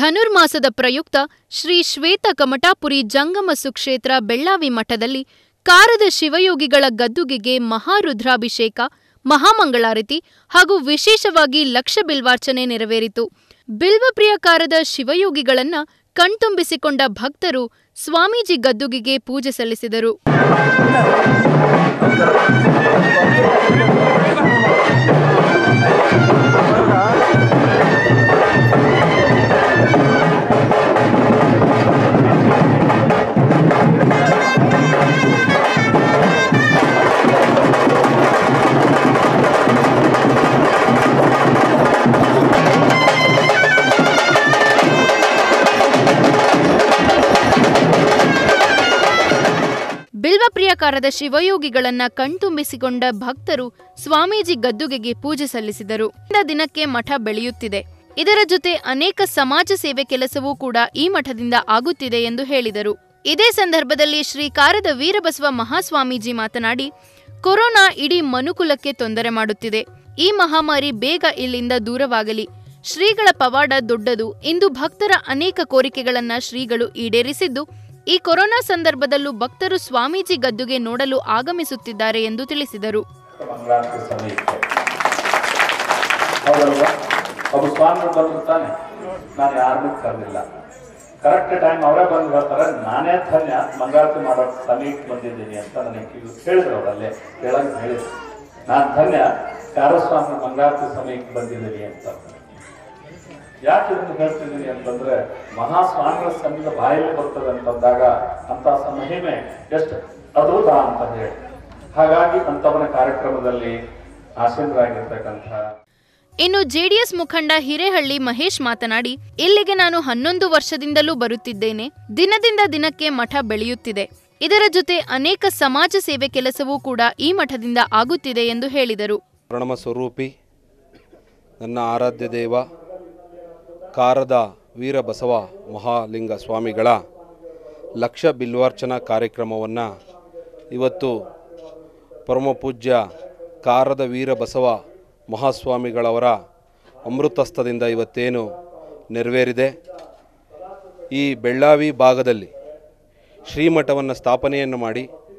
ಧನುರ್ಮಾಸದ ಪ್ರಯುಕ್ತ ಶ್ರೀ ಶ್ವೇತ ಕಮಟಾಪುರಿ ಜಂಗಮ ಸುಕ್ಷೇತ್ರ ಬೆಳ್ಳಾವಿ ಮಠದಲ್ಲಿ ಕಾರದ ಶಿವಯೋಗಿಗಳ ಗದ್ದುಗೆಗೆ ಮಹಾರುದ್ರಾಭಿಷೇಕ ಮಹಾಮಂಗಳಾರತಿ ಹಾಗೂ ವಿಶೇಷವಾಗಿ ಲಕ್ಷ ಬಿಲ್ವಾರ್ಚನೆ ನೆರವೇರಿತು ಬಿಲ್ವಪ್ರಿಯಕಾರದ ಶಿವಯೋಗಿಗಳನ್ನ ಕಣ್ತುಂಬಿಸಿಕೊಂಡ ಭಕ್ತರು ಸ್ವಾಮೀಜಿ ಗದ್ದುಗೆಗೆ ಪೂಜೆ ಸಲ್ಲಿಸಿದರು ಬಿಲ್ವಪ್ರಿಯಕಾರದ ಶಿವಯೋಗಿಗಳನ್ನ ಕಣ್ತುಂಬಿಸಿಕೊಂಡ ಭಕ್ತರು ಸ್ವಾಮೀಜಿ ಗದ್ದುಗೆಗೆ ಪೂಜೆ ಸಲ್ಲಿಸಿದರು ಇಂದ ದಿನಕ್ಕೆ ಮಠ ಬೆಳೆಯುತ್ತಿದೆ ಇದರ ಜೊತೆ ಅನೇಕ ಸಮಾಜ ಸೇವೆ ಕೆಲಸವೂ ಕೂಡ ಈ ಮಠದಿಂದ ಆಗುತ್ತಿದೆ ಎಂದು ಹೇಳಿದರು ಇದೇ ಸಂದರ್ಭದಲ್ಲಿ ಶ್ರೀ ಕಾರದ ವೀರಬಸವ ಮಹಾಸ್ವಾಮೀಜಿ ಮಾತನಾಡಿ ಕೊರೋನಾ ಇಡೀ ಮನುಕುಲಕ್ಕೆ ತೊಂದರೆ ಮಾಡುತ್ತಿದೆ ಈ ಮಹಾಮಾರಿ ಬೇಗ ಇಲ್ಲಿಂದ ದೂರವಾಗಲಿ ಶ್ರೀಗಳ ಪವಾಡ ದೊಡ್ಡದು ಇಂದು ಭಕ್ತರ ಅನೇಕ ಕೋರಿಕೆಗಳನ್ನ ಶ್ರೀಗಳು ಈಡೇರಿಸಿದ್ದು ಈ ಕೊರೋನಾ ಸಂದರ್ಭದಲ್ಲೂ ಭಕ್ತರು ಸ್ವಾಮೀಜಿ ಗದ್ದುಗೆ ನೋಡಲು ಆಗಮಿಸುತ್ತಿದ್ದಾರೆ ಎಂದು ತಿಳಿಸಿದರು ಮಂಗಳಾರತಿ ಸಮಯಕ್ಕೆ ಹೌದಲ್ವಾ ಒಬ್ಬ ಸ್ವಾಮಿಗಳು ಬಂದ್ರು ತಾನೆ ನಾನು ಯಾರನ್ನೂ ಕರೆದಿಲ್ಲ ಕರೆಕ್ಟ್ ಟೈಮ್ ಅವರೇ ಬಂದು ಹೇಳ್ತಾರೆ ನಾನೇ ಧನ್ಯ ಮಂಗಳಾರತಿ ಮಾಡೋ ಸಮಯಕ್ಕೆ ಬಂದಿದ್ದೀನಿ ಅಂತ ನನಗೆ ಇದು ಹೇಳಿದ್ರು ಅವರಲ್ಲೇ ಕೇಳಂಗ್ ಹೇಳಿದ್ರು ನಾನು ಧನ್ಯ ಯಾರೋ ಸ್ವಾಮಿ ಮಂಗಳಾರತಿ ಸಮಯಕ್ಕೆ ಬಂದಿದ್ದೀನಿ ಅಂತ ಯಾಕೆ ಇದನ್ನು ಹೇಳ್ತಿದ್ದೀನಿ ಅಂತಂದ್ರೆ ಮಹಾಸ್ವಾಮಿಗಳ ಸನ್ನಿಧ ಬಾಯಲ್ಲಿ ಬರ್ತದೆ ಅಂತಂದಾಗ ಅಂತ ಮಹಿಮೆ ಎಷ್ಟು ಅದ್ಭುತ ಅಂತ ಹೇಳಿ ಹಾಗಾಗಿ ಅಂತವನ ಕಾರ್ಯಕ್ರಮದಲ್ಲಿ ಆಸೀನರಾಗಿರ್ತಕ್ಕಂಥ ಇನ್ನು ಜೆಡಿಎಸ್ ಮುಖಂಡ ಹಿರೇಹಳ್ಳಿ ಮಹೇಶ್ ಮಾತನಾಡಿ ಇಲ್ಲಿಗೆ ನಾನು ಹನ್ನೊಂದು ವರ್ಷದಿಂದಲೂ ಬರುತ್ತಿದ್ದೇನೆ ದಿನದಿಂದ ದಿನಕ್ಕೆ ಮಠ ಬೆಳೆಯುತ್ತಿದೆ ಇದರ ಜೊತೆ ಅನೇಕ ಸಮಾಜ ಸೇವೆ ಕೆಲಸವೂ ಕೂಡ ಈ ಮಠದಿಂದ ಆಗುತ್ತಿದೆ ಎಂದು ಹೇಳಿದರು ಪ್ರಣಮ ಸ್ವರೂಪಿ ನನ್ನ ಆರಾಧ್ಯ ದೇವ ಕಾರದ ವೀರಬಸವ ಮಹಾಲಿಂಗ ಸ್ವಾಮಿಗಳ ಲಕ್ಷ ಬಿಲ್ವಾರ್ಚನಾ ಕಾರ್ಯಕ್ರಮವನ್ನು ಇವತ್ತು ಪರಮಪೂಜ್ಯ ಕಾರದ ವೀರಬಸವ ಮಹಾಸ್ವಾಮಿಗಳವರ ಅಮೃತಸ್ಥದಿಂದ ಇವತ್ತೇನು ನೆರವೇರಿದೆ ಈ ಬೆಳ್ಳಾವಿ ಭಾಗದಲ್ಲಿ ಶ್ರೀಮಠವನ್ನು ಸ್ಥಾಪನೆಯನ್ನು ಮಾಡಿ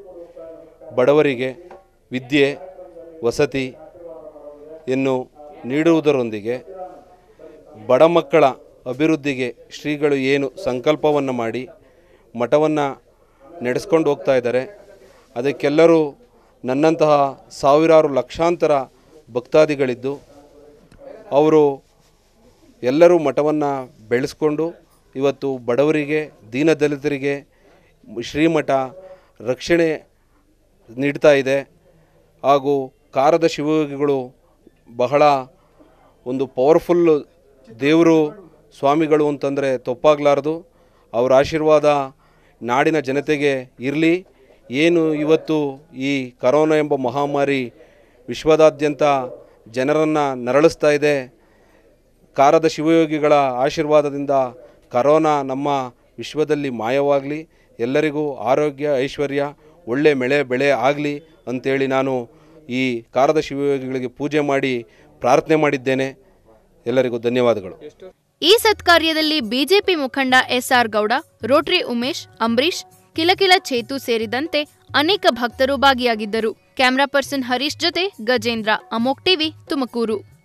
ಬಡವರಿಗೆ ವಿದ್ಯೆ ವಸತಿ ಯನ್ನು ನೀಡುವುದರೊಂದಿಗೆ ಬಡ ಮಕ್ಕಳ ಅಭಿವೃದ್ಧಿಗೆ ಶ್ರೀಗಳು ಏನು ಸಂಕಲ್ಪವನ್ನು ಮಾಡಿ ಮಠವನ್ನು ನಡೆಸ್ಕೊಂಡು ಹೋಗ್ತಾ ಇದ್ದಾರೆ ಅದಕ್ಕೆಲ್ಲರೂ ನನ್ನಂತಹ ಸಾವಿರಾರು ಲಕ್ಷಾಂತರ ಭಕ್ತಾದಿಗಳಿದ್ದು ಅವರು ಎಲ್ಲರೂ ಮಠವನ್ನು ಬೆಳೆಸ್ಕೊಂಡು ಇವತ್ತು ಬಡವರಿಗೆ ದೀನದಲಿತರಿಗೆ ಶ್ರೀಮಠ ರಕ್ಷಣೆ ನೀಡ್ತಾ ಇದೆ ಹಾಗೂ ಕಾರದ ಶಿವಯೋಗಿಗಳು ಬಹಳ ಒಂದು ಪವರ್ಫುಲ್ ದೇವರು ಸ್ವಾಮಿಗಳು ಅಂತಂದರೆ ತಪ್ಪಾಗಲಾರದು ಅವರ ಆಶೀರ್ವಾದ ನಾಡಿನ ಜನತೆಗೆ ಇರಲಿ ಏನು ಇವತ್ತು ಈ ಕರೋನಾ ಎಂಬ ಮಹಾಮಾರಿ ವಿಶ್ವದಾದ್ಯಂತ ಜನರನ್ನು ನರಳಿಸ್ತಾ ಇದೆ ಕಾರದ ಶಿವಯೋಗಿಗಳ ಆಶೀರ್ವಾದದಿಂದ ಕರೋನಾ ನಮ್ಮ ವಿಶ್ವದಲ್ಲಿ ಮಾಯವಾಗಲಿ ಎಲ್ಲರಿಗೂ ಆರೋಗ್ಯ ಐಶ್ವರ್ಯ ಒಳ್ಳೆ ಮಳೆ ಬೆಳೆ ಆಗಲಿ ಅಂತೇಳಿ ನಾನು ಈ ಕಾರದ ಶಿವಯೋಗಿಗಳಿಗೆ ಪೂಜೆ ಮಾಡಿ ಪ್ರಾರ್ಥನೆ ಮಾಡಿದ್ದೇನೆ ಎಲ್ಲರಿಗೂ ಧನ್ಯವಾದಗಳು ಈ ಸತ್ಕಾರ್ಯದಲ್ಲಿ ಬಿಜೆಪಿ ಮುಖಂಡ ಎಸ್ಆರ್ ಗೌಡ ರೋಟರಿ ಉಮೇಶ್ ಅಂಬರೀಶ್ ಕಿಲಕಿಲ ಚೇತು ಸೇರಿದಂತೆ ಅನೇಕ ಭಕ್ತರು ಭಾಗಿಯಾಗಿದ್ದರು ಕ್ಯಾಮರಾ ಪರ್ಸನ್ ಹರೀಶ್ ಜೊತೆ ಗಜೇಂದ್ರ ಅಮೋಕ್ ಟಿವಿ ತುಮಕೂರು